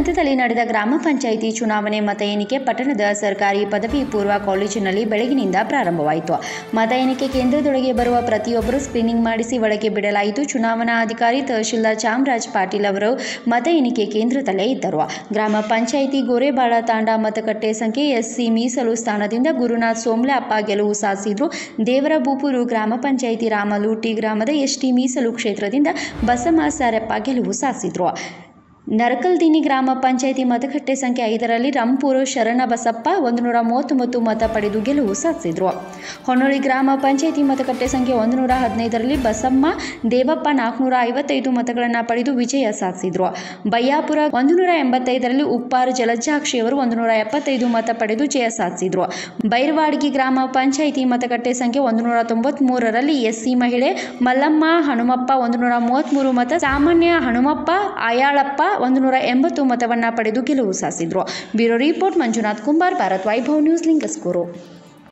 ಹಂತದಲ್ಲಿ ನಡೆದ ಗ್ರಾಮ ಪಂಚಾಯಿತಿ ಚುನಾವಣೆ ಮತ ಎಣಿಕೆ ಪಟ್ಟಣದ ಸರ್ಕಾರಿ ಪದವಿ ಪೂರ್ವ ಕಾಲೇಜಿನಲ್ಲಿ ಬೆಳಗಿನಿಂದ ಪ್ರಾರಂಭವಾಯಿತು ಮತ ಎಣಿಕೆ ಕೇಂದ್ರದೊಳಗೆ ಬರುವ ಪ್ರತಿಯೊಬ್ಬರು ಸ್ಕ್ರೀನಿಂಗ್ ಮಾಡಿಸಿ ಒಳಗೆ ಬಿಡಲಾಯಿತು ಚುನಾವಣಾ ಅಧಿಕಾರಿ ತಹಶೀಲ್ದಾರ್ ಚಾಮರಾಜ್ ಪಾಟೀಲ್ ಅವರು ಮತ ಎಣಿಕೆ ಕೇಂದ್ರದಲ್ಲೇ ಇದ್ದರು ಗ್ರಾಮ ಪಂಚಾಯಿತಿ ಗೋರೆಬಾಳ ತಾಂಡ ಮತಗಟ್ಟೆ ಸಂಖ್ಯೆ ಎಸ್ಸಿ ಮೀಸಲು ಸ್ಥಾನದಿಂದ ಗುರುನಾಥ್ ಸೋಮ್ಲಾಪ್ಪ ಗೆಲುವು ಸಾಧಿಸಿದ್ರು ದೇವರ ಬೂಪೂರು ಗ್ರಾಮ ಪಂಚಾಯಿತಿ ರಾಮಲೂಟಿ ಗ್ರಾಮದ ಎಸ್ಟಿ ಮೀಸಲು ಕ್ಷೇತ್ರದಿಂದ ಬಸಮ್ಮ ಸಾರಪ್ಪ ಗೆಲುವು ಸಾಧಿಸಿದ್ರು ನರಕಲ್ದಿನಿ ಗ್ರಾಮ ಪಂಚಾಯಿತಿ ಮತಗಟ್ಟೆ ಸಂಖ್ಯೆ ಐದರಲ್ಲಿ ರಂಪೂರು ಶರಣಬಸಪ್ಪ ಒಂದು ನೂರ ಮೂವತ್ತೊಂಬತ್ತು ಮತ ಪಡೆದು ಗೆಲುವು ಸಾಧಿಸಿದ್ರು ಹೊನ್ನೊಳಿ ಗ್ರಾಮ ಪಂಚಾಯಿತಿ ಮತಗಟ್ಟೆ ಸಂಖ್ಯೆ ಒಂದು ನೂರ ಹದಿನೈದರಲ್ಲಿ ಬಸಮ್ಮ ದೇವಪ್ಪ ನಾಲ್ಕುನೂರ ಐವತ್ತೈದು ಮತಗಳನ್ನು ಪಡೆದು ವಿಜಯ ಸಾಧಿಸಿದ್ರು ಬಯ್ಯಾಪುರ ಒಂದು ನೂರ ಎಂಬತ್ತೈದರಲ್ಲಿ ಉಪ್ಪಾರು ಜಲಜಾಕ್ಷಿಯವರು ಒಂದು ನೂರ ಎಪ್ಪತ್ತೈದು ಮತ ಪಡೆದು ಜಯ ಸಾಧಿಸಿದ್ರು ಬೈರವಾಡ್ಗಿ ಗ್ರಾಮ ಪಂಚಾಯಿತಿ ಮತಗಟ್ಟೆ ಸಂಖ್ಯೆ ಒಂದು ನೂರ ತೊಂಬತ್ಮೂರರಲ್ಲಿ ಎಸ್ಸಿ ಮಹಿಳೆ ಮಲ್ಲಮ್ಮ ಹನುಮಪ್ಪ ಒಂದು ನೂರ ಮೂವತ್ತ್ಮೂರು ಮತ ಸಾಮಾನ್ಯ ಹನುಮಪ್ಪ ಆಯಾಳಪ್ಪ ಒಂದು ನೂರ ಎಂಬತ್ತು ಮತವನ್ನು ಪಡೆದು ಗೆಲುವು ಸಾಧಿಸಿದ್ರು bureau report Manjunath Kumbar Bharat Vaibhav news Lingsugur